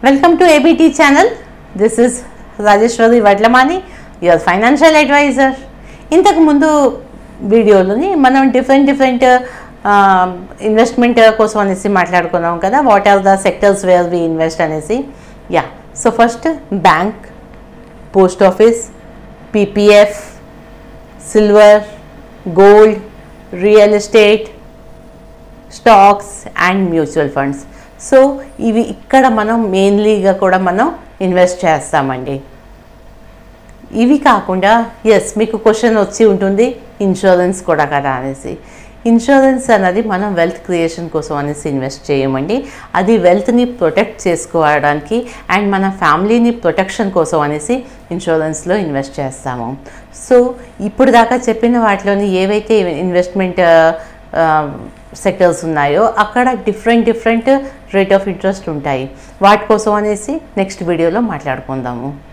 welcome to ABT channel this is Rajeshwari Vadlamani your financial advisor ఇంతకు ముందు వీడియోలోని మనం డిఫరెంట్ డిఫరెంట్ ఇన్వెస్ట్మెంట్ కోసం అనేసి మాట్లాడుకున్నాం కదా what are the sectors where we invest అనేసి yeah so first bank post office PPF silver gold real estate stocks and mutual funds so ఇవి ఇక్కడ మనం మెయిన్లీగా కూడా మనం ఇన్వెస్ట్ చేస్తామండి ఇవి కాకుండా ఎస్ మీకు క్వశ్చన్ వచ్చి ఉంటుంది ఇన్సూరెన్స్ కూడా కదా అనేసి ఇన్సూరెన్స్ అన్నది మనం వెల్త్ క్రియేషన్ కోసం అనేసి ఇన్వెస్ట్ చేయమండి అది వెల్త్ని ప్రొటెక్ట్ చేసుకోవడానికి అండ్ మన ఫ్యామిలీని ప్రొటెక్షన్ కోసం అనేసి ఇన్సూరెన్స్లో ఇన్వెస్ట్ చేస్తాము సో ఇప్పుడు దాకా చెప్పిన వాటిలోని ఏవైతే ఇన్వెస్ట్మెంట్ సెక్టర్స్ ఉన్నాయో అక్కడ different different rate of interest ఉంటాయి వాటి కోసం అనేసి నెక్స్ట్ వీడియోలో మాట్లాడుకుందాము